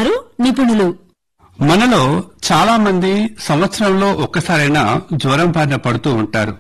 అంటున్నారు నిపుణులు మనలో చాలా మంది సంవత్సరంలో ఒక్కసారైనా జ్వరం బారిన పడుతూ ఉంటారు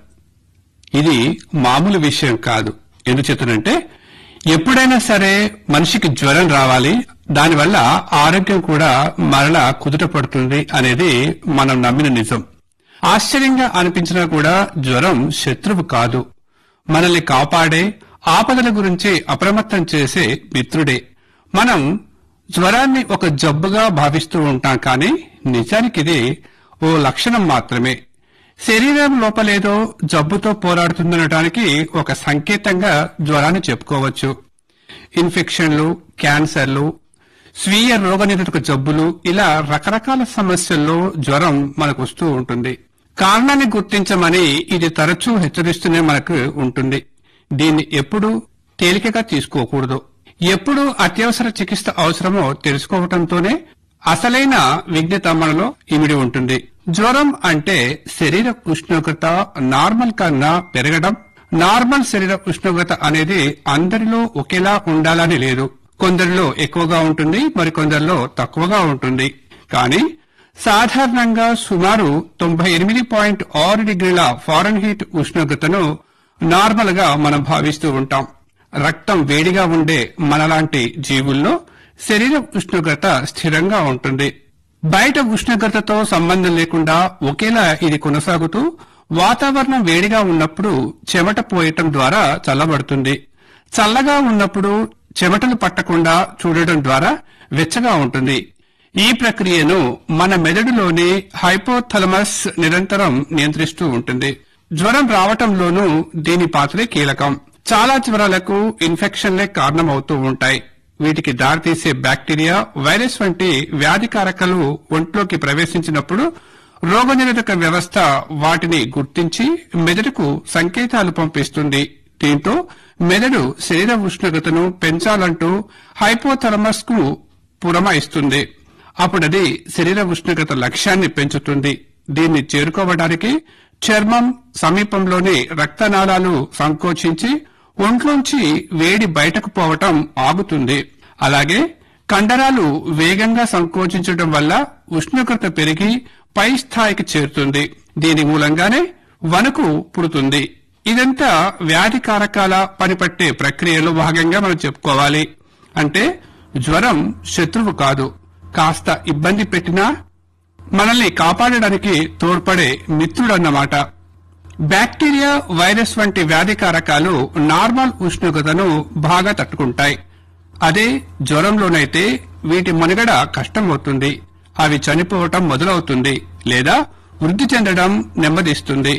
ఇది మామూలు విషయం కాదు ఎందుచేతనంటే ఎప్పుడైనా సరే మనిషికి జ్వరం రావాలి దానివల్ల ఆరోగ్యం కూడా మరలా కుదుట పడుతుంది అనేది మనం నమ్మిన నిజం ఆశ్చర్యంగా అనిపించినా కూడా జ్వరం శత్రువు కాదు మనల్ని కాపాడే ఆపదల గురించి అప్రమత్తం చేసే మిత్రుడే మనం జ్వరాన్ని ఒక జబ్బుగా భావిస్తూ ఉంటాం కానీ నిజానికి ఇది ఓ లక్షణం మాత్రమే శరీరం లోపలేదో జబ్బుతో పోరాడుతుందనడానికి ఒక సంకేతంగా జ్వరాన్ని చెప్పుకోవచ్చు ఇన్ఫెక్షన్లు క్యాన్సర్లు స్వీయ రోగనిరోధక జబ్బులు ఇలా రకరకాల సమస్యల్లో జ్వరం మనకు వస్తూ ఉంటుంది కారణాన్ని గుర్తించమని ఇది తరచూ హెచ్చరిస్తూనే మనకు ఉంటుంది దీన్ని ఎప్పుడూ తేలికగా తీసుకోకూడదు ఎప్పుడు అత్యవసర చికిత్స అవసరమో తెలుసుకోవటంతోనే అసలైన విఘ్నత మనలో ఇమిడి ఉంటుంది జ్వరం అంటే శరీర ఉష్ణోగ్రత నార్మల్ కన్నా పెరగడం నార్మల్ శరీర ఉష్ణోగ్రత అనేది అందరిలో ఒకేలా ఉండాలని లేదు కొందరిలో ఎక్కువగా ఉంటుంది మరికొందరిలో తక్కువగా ఉంటుంది కానీ సాధారణంగా సుమారు తొంభై ఎనిమిది పాయింట్ ఆరు డిగ్రీల ఫారెన్ హీట్ ఉష్ణోగ్రతను నార్మల్ గా మనం భావిస్తూ ఉంటాం రక్తం వేడిగా ఉండే మనలాంటి జీవుల్లో శరీర ఉష్ణోగ్రత స్థిరంగా ఉంటుంది బయట ఉష్ణోగ్రతతో సంబంధం లేకుండా ఒకేలా ఇది కొనసాగుతూ వాతావరణం వేడిగా ఉన్నప్పుడు చెమట పోయటం ద్వారా చల్లబడుతుంది చల్లగా ఉన్నప్పుడు చెమటలు పట్టకుండా చూడటం ద్వారా వెచ్చగా ఉంటుంది ఈ ప్రక్రియను మన మెదడులోని హైపోథలమస్ నిరంతరం నియంత్రిస్తూ ఉంటుంది జ్వరం రావటంలోనూ దీని పాత్రే కీలకం చాలా జ్వరాలకు ఇన్ఫెక్షన్లే కారణమవుతూ ఉంటాయి వీటికి దారితీసే బ్యాక్టీరియా వైరస్ వంటి వ్యాధికారకలు ఒంట్లోకి ప్రవేశించినప్పుడు రోగనిరోధక వ్యవస్థ వాటిని గుర్తించి మెదడుకు సంకేతాలు పంపిస్తుంది దీంతో మెదడు శరీర ఉష్ణోగ్రతను పెంచాలంటూ హైపోథలమస్ కు పురమాయిస్తుంది అప్పుడది శరీర ఉష్ణోగ్రత లక్ష్యాన్ని పెంచుతుంది దీన్ని చేరుకోవడానికి చర్మం సమీపంలోని రక్తనాళాలు సంకోచించి ఒంట్లోంచి వేడి బయటకు పోవటం ఆగుతుంది అలాగే కండరాలు వేగంగా సంకోచించడం వల్ల ఉష్ణోగ్రత పెరిగి పై స్థాయికి చేరుతుంది దీని మూలంగానే వణుకు పుడుతుంది ఇదంతా వ్యాధి కారకాల పనిపట్టే ప్రక్రియలో భాగంగా మనం చెప్పుకోవాలి అంటే జ్వరం శత్రువు కాదు కాస్త ఇబ్బంది పెట్టినా మనల్ని కాపాడడానికి తోడ్పడే మిత్రుడన్నమాట బ్యాక్టీరియా వైరస్ వంటి వ్యాధి కారకాలు నార్మల్ ఉష్ణోగ్రతను బాగా తట్టుకుంటాయి అదే జ్వరంలోనైతే వీటి మనుగడ కష్టమవుతుంది అవి చనిపోవటం మొదలవుతుంది లేదా వృద్ధి చెందడం నెమ్మదిస్తుంది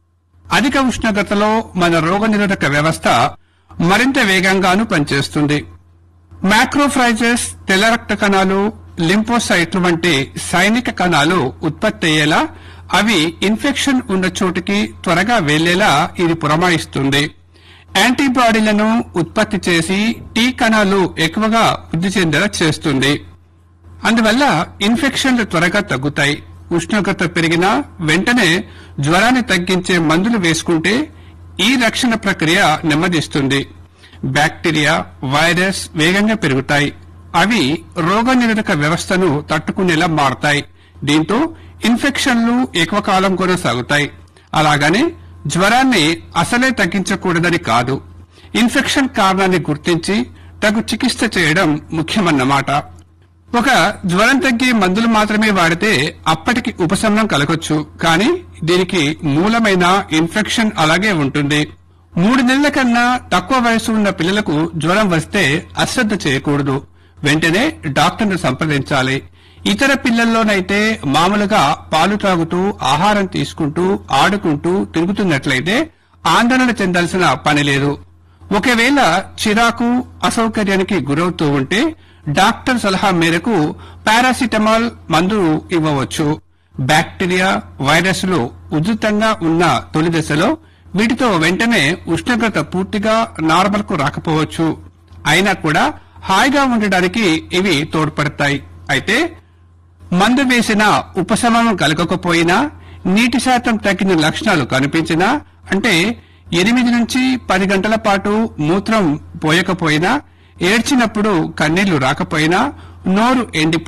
అధిక ఉష్ణోగ్రతలో మన రోగనిరోధక వ్యవస్థ మరింత వేగంగాను పనిచేస్తుంది మ్యాక్రోఫ్రైజెస్ తెల్ల రక్త కణాలు లింపోసైట్లు వంటి సైనిక కణాలు ఉత్పత్తి అయ్యేలా అవి ఇన్ఫెక్షన్ ఉన్న చోటికి త్వరగా వెళ్లేలా ఇది పురమాయిస్తుంది యాంటీబాడీలను ఉత్పత్తి చేసి టీ కణాలు ఎక్కువగా వృద్ధి చెందేలా చేస్తుంది అందువల్ల ఇన్ఫెక్షన్లు త్వరగా తగ్గుతాయి ఉష్ణోగ్రత పెరిగినా వెంటనే జ్వరాన్ని తగ్గించే మందులు వేసుకుంటే ఈ రక్షణ ప్రక్రియ నెమ్మదిస్తుంది బ్యాక్టీరియా వైరస్ వేగంగా పెరుగుతాయి అవి రోగనిరోధక వ్యవస్థను తట్టుకునేలా మారతాయి దీంతో ఇన్ఫెక్షన్లు ఎక్కువ కాలం కొనసాగుతాయి అలాగని జ్వరాన్ని అసలే తగ్గించకూడదని కాదు ఇన్ఫెక్షన్ కారణాన్ని గుర్తించి తగు చికిత్స చేయడం ముఖ్యమన్నమాట ఒక జ్వరం తగ్గే మందులు మాత్రమే వాడితే అప్పటికి ఉపశమనం కలగొచ్చు కానీ దీనికి మూలమైన ఇన్ఫెక్షన్ అలాగే ఉంటుంది మూడు నెలల కన్నా తక్కువ వయసు ఉన్న పిల్లలకు జ్వరం వస్తే అశ్రద్ధ చేయకూడదు వెంటనే డాక్టర్ను సంప్రదించాలి ఇతర పిల్లల్లోనైతే మామూలుగా పాలు తాగుతూ ఆహారం తీసుకుంటూ ఆడుకుంటూ తిరుగుతున్నట్లయితే ఆందోళన చెందాల్సిన పని లేదు ఒకవేళ చిరాకు అసౌకర్యానికి గురవుతూ ఉంటే డాక్టర్ సలహా మేరకు పారాసిటమాల్ మందు ఇవ్వవచ్చు బ్యాక్టీరియా వైరస్లు ఉధృతంగా ఉన్న తొలి దశలో వీటితో వెంటనే ఉష్ణోగ్రత పూర్తిగా నార్మల్ కు రాకపోవచ్చు అయినా కూడా హాయిగా ఉండడానికి ఇవి తోడ్పడతాయి అయితే మందు వేసిన ఉపశమనం కలగకపోయినా నీటి శాతం తగ్గిన లక్షణాలు కనిపించినా అంటే ఎనిమిది నుంచి పది గంటల పాటు మూత్రం పోయకపోయినా ఏడ్చినప్పుడు కన్నీళ్లు రాకపోయినా నోరు ఎండి